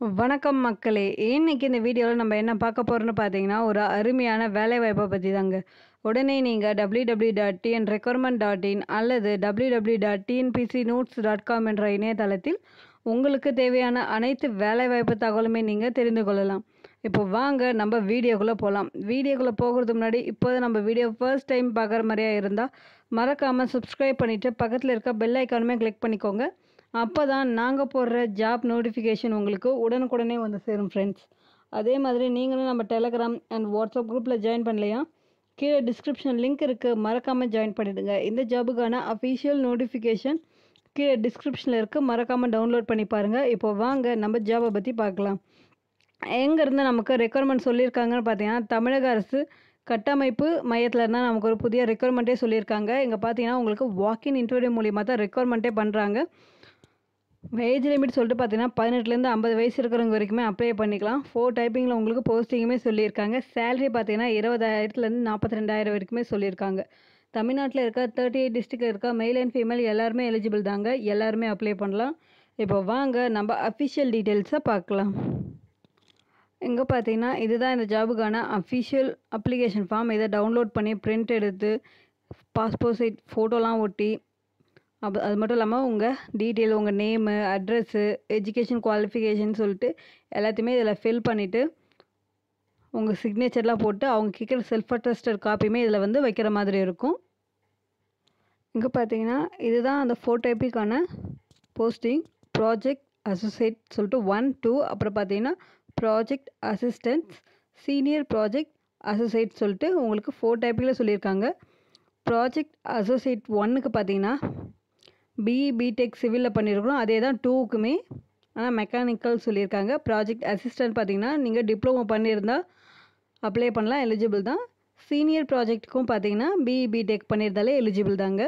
வணக்கம் மக்களே இன்னைக்கு இந்த வீடியோவில் நம்ம என்ன பார்க்க போகிறோம்னு பார்த்தீங்கன்னா ஒரு அருமையான வேலைவாய்ப்பை பற்றி தாங்க உடனே நீங்கள் W W dot TN requirement dot in அல்லது W W dot TNPC notes dot com என்ற இணையதளத்தில் உங்களுக்கு தேவையான அனைத்து வேலைவாய்ப்பு தகவலுமே நீங்கள் தெரிந்து கொள்ளலாம் இப்போ வாங்க நம்ம வீடியோக்குள்ளே போகலாம் வீடியோக்குள்ளே போகிறதுக்கு முன்னாடி இப்போது நம்ம வீடியோ ஃபர்ஸ்ட் டைம் பார்க்குற மாதிரியா இருந்தால் மறக்காமல் சப்ஸ்கிரைப் பண்ணிவிட்டு பக்கத்தில் இருக்க பெல் ஐக்கானுமே கிளிக் பண்ணிக்கோங்க அப்போ தான் நாங்கள் போடுற ஜாப் நோட்டிஃபிகேஷன் உங்களுக்கு உடனுக்குடனே வந்து சேரும் ஃப்ரெண்ட்ஸ் அதே மாதிரி நீங்களும் நம்ம டெலகிராம் அண்ட் வாட்ஸ்அப் குரூப்பில் ஜாயின் பண்ணலையா கீழே டிஸ்கிரிப்ஷன் லிங்க் இருக்குது மறக்காமல் ஜாயின் பண்ணிடுங்க இந்த ஜாபுக்கான அஃபிஷியல் நோட்டிஃபிகேஷன் கீழே டிஸ்கிரிப்ஷனில் இருக்குது மறக்காமல் டவுன்லோட் பண்ணி பாருங்கள் இப்போ வாங்க நம்ம ஜாபை பற்றி பார்க்கலாம் எங்கேருந்து நமக்கு ரெக்குவயர்மெண்ட் சொல்லியிருக்காங்கன்னு பார்த்தீங்கன்னா தமிழக அரசு கட்டமைப்பு மையத்தில் இருந்தால் நமக்கு ஒரு புதிய ரெக்குவயர்மெண்ட்டே சொல்லியிருக்காங்க இங்கே பார்த்தீங்கன்னா உங்களுக்கு வாக்கின் இன்டர்வியூ மூலியமாக தான் ரெக்குவயர்மெண்ட்டே பண்ணுறாங்க ஏஜ் லிமிட் சொல்லிட்டு பார்த்தீங்கன்னா பதினெட்டுலேருந்து ஐம்பது வயசு இருக்கிறவங்க வரைக்குமே அப்ளை பண்ணிக்கலாம் ஃபோர் டைப்பிங்கில் உங்களுக்கு போஸ்டிங்குமே சொல்லியிருக்காங்க சேலரி பார்த்தீங்கன்னா இருபதாயிரத்துலேருந்து நாற்பத்தி ரெண்டாயிரம் வரைக்குமே சொல்லியிருக்காங்க தமிழ்நாட்டில் இருக்க தேர்ட்டி எயிட் டிஸ்ட்ரிக்டில் இருக்க மெயில் அண்ட் ஃபீமேல் எல்லாருமே எலிஜிபிள் தாங்க எல்லாருமே அப்ளை பண்ணலாம் இப்போ வாங்க நம்ம அஃபிஷியல் டீட்டெயில்ஸை பார்க்கலாம் இங்கே பார்த்தீங்கன்னா இதுதான் இந்த ஜாபுக்கான அஃபிஷியல் அப்ளிகேஷன் ஃபார்ம் இதை டவுன்லோட் பண்ணி பிரிண்ட் எடுத்து பாஸ்போர்ட் சைட் ஃபோட்டோலாம் ஒட்டி அப்போ அது மட்டும் இல்லாமல் உங்கள் டீட்டெயில் உங்கள் நேமு அட்ரஸ்ஸு எஜுகேஷன் குவாலிஃபிகேஷன் சொல்லிட்டு எல்லாத்தையுமே இதில் ஃபில் பண்ணிவிட்டு உங்கள் சிக்னேச்சர்லாம் போட்டு அவங்க கேட்குற செல்ஃப் அட்டஸ்டட் காப்பியுமே இதில் வந்து வைக்கிற மாதிரி இருக்கும் இங்கே பார்த்தீங்கன்னா இதுதான் அந்த ஃபோர் டைப்பிக்கான போஸ்டிங் ப்ராஜெக்ட் அசோசியேட் சொல்லிட்டு ஒன் டூ அப்புறம் பார்த்தீங்கன்னா project assistance senior project associate சொல்லிட்டு உங்களுக்கு ஃபோர் டைப்பில் சொல்லியிருக்காங்க ப்ராஜெக்ட் அசோசியேட் ஒன்னுக்கு பார்த்தீங்கன்னா பிஇ பிடெக் சிவிலில் பண்ணியிருக்கிறோம் அதே தான் டூவுக்குமே ஆனால் மெக்கானிக்கல் சொல்லியிருக்காங்க ப்ராஜெக்ட் அசிஸ்டன்ட் பார்த்தீங்கன்னா நீங்கள் டிப்ளமோ பண்ணியிருந்தால் அப்ளை பண்ணலாம் எலிஜிபிள் தான் சீனியர் ப்ராஜெக்ட்டுக்கும் பார்த்தீங்கன்னா பிஇ பிடெக் பண்ணியிருந்தாலே எலிஜிபிள் தாங்க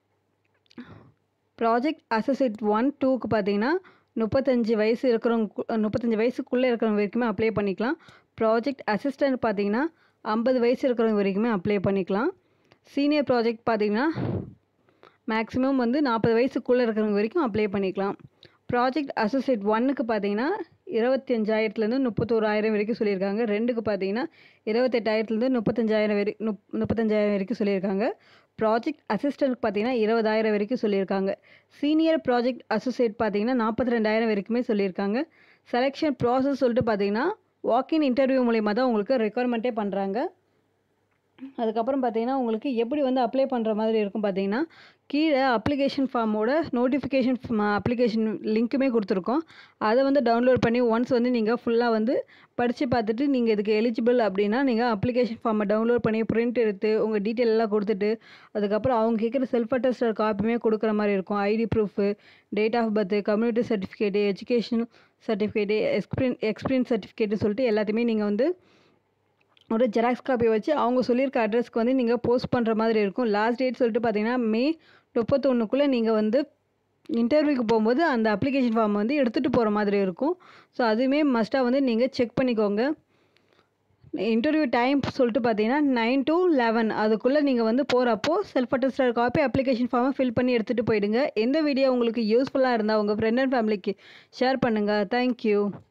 ப்ராஜெக்ட் அசோசியேட் ஒன் டூக்கு பார்த்தீங்கன்னா முப்பத்தஞ்சு வயசு இருக்கிறவங்க முப்பத்தஞ்சு வயசுக்குள்ளே இருக்கிறவங்க வரைக்குமே அப்ளை பண்ணிக்கலாம் ப்ராஜெக்ட் அசிஸ்டன்ட் பார்த்தீங்கன்னா ஐம்பது வயசு இருக்கிறவங்க வரைக்குமே அப்ளை பண்ணிக்கலாம் சீனியர் ப்ராஜெக்ட் பார்த்தீங்கன்னா மேக்ஸிமம் வந்து நாற்பது வயசுக்குள்ளே இருக்கிறவங்க வரைக்கும் அப்ளை பண்ணிக்கலாம் ப்ராஜெக்ட் அசோசியேட் ஒன்னுக்கு பார்த்தீங்கன்னா இருபத்தி அஞ்சாயிரத்துலேருந்து முப்பத்தோராயிரம் வரைக்கும் சொல்லியிருக்காங்க ரெண்டுக்கு பார்த்தீங்கன்னா இருபத்தெட்டாயிரத்துலேருந்து முப்பத்தஞ்சாயிரம் வரை முப் முப்பத்தஞ்சாயிரம் வரைக்கும் சொல்லியிருக்காங்க ப்ராஜெக்ட் அசிஸ்டன்ட் பார்த்தீங்கன்னா இருபதாயிரம் வரைக்கும் சொல்லியிருக்காங்க சீனியர் ப்ராஜெக்ட் அசோசியேட் பார்த்தீங்கன்னா நாற்பத்தி ரெண்டாயிரம் வரைக்குமே சொல்லியிருக்காங்க செலெக்ஷன் ப்ராசஸ் சொல்லிட்டு பார்த்தீங்கன்னா வாக்கின் இன்டர்வியூ மூலிமா தான் உங்களுக்கு ரெக்குவயர்மெண்ட்டே பண்ணுறாங்க அதுக்கப்புறம் பார்த்தீங்கன்னா உங்களுக்கு எப்படி வந்து அப்ளை பண்ணுற மாதிரி இருக்கும் பார்த்தீங்கன்னா கீழே அப்ளிகேஷன் ஃபார்மோட நோட்டிஃபிகேஷன் அப்ளிகேஷன் லிங்க்குமே கொடுத்துருக்கோம் அதை வந்து டவுன்லோட் பண்ணி ஒன்ஸ் வந்து நீங்கள் ஃபுல்லாக வந்து படித்து பார்த்துட்டு நீங்கள் இதுக்கு எலிஜிபிள் அப்படின்னா நீங்கள் அப்ளிகேஷன் ஃபார்மை டவுன்லோட் பண்ணி பிரிண்ட் எடுத்து உங்கள் டீட்டெயில் எல்லாம் கொடுத்துட்டு அதுக்கப்புறம் அவங்க கேட்குற செல்ஃப் அட்டஸ்டர் காப்பியுமே கொடுக்குற மாதிரி இருக்கும் ID proof date of birth community certificate education certificate experience experience certificate சொல்லிட்டு எல்லாத்தையுமே நீங்கள் வந்து ஒரு ஜெராக்ஸ் காப்பி வச்சு அவங்க சொல்லியிருக்க அட்ரஸ்க்கு வந்து நீங்கள் போஸ்ட் பண்ணுற மாதிரி இருக்கும் லாஸ்ட் டேட் சொல்லிட்டு பார்த்தீங்கன்னா மே முப்பத்தொன்றுக்குள்ளே நீங்கள் வந்து இன்டர்வியூக்கு போகும்போது அந்த அப்ளிகேஷன் ஃபார்ம் வந்து எடுத்துகிட்டு போகிற மாதிரி இருக்கும் ஸோ அதுவுமே மஸ்ட்டாக வந்து நீங்கள் செக் பண்ணிக்கோங்க இன்டர்வியூ டைம் சொல்லிட்டு பார்த்தீங்கன்னா நைன் டு லெவன் அதுக்குள்ளே நீங்கள் வந்து போகிறப்போ செல்ஃப் அட்டஸ்டர் காப்பி அப்ளிகேஷன் ஃபார்மை ஃபில் பண்ணி எடுத்துகிட்டு போயிடுங்க எந்த வீடியோ உங்களுக்கு யூஸ்ஃபுல்லாக இருந்தால் உங்கள் ஃப்ரெண்ட் அண்ட் ஃபேமிலிக்கு ஷேர் பண்ணுங்கள் தேங்க்யூ